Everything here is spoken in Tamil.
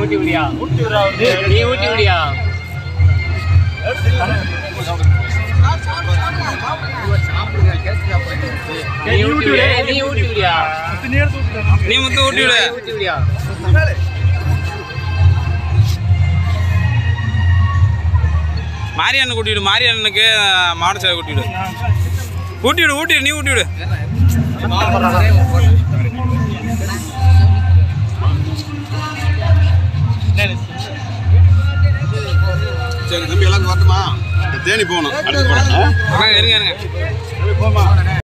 ஊட்டி விடியா நீ ஊட்டி விடியா நீ ஊட்டி விடு நீ ஊட்டி விடியா நீ முத்து ஊட்டி விடு ஊட்டி விடியா மாரியண்ணன் கூட்டி விடு மாரியண்ணனுக்கு மாடு சேவை கூட்டி விடு ஊட்டி விடு ஊட்டி விடு நீ ஊட்டி விடு சரி தம்பி எல்லாரும் வரட்டுமா தேனி போகணும் அடுத்து போகிறேன் அண்ணா, இருங்க இருங்க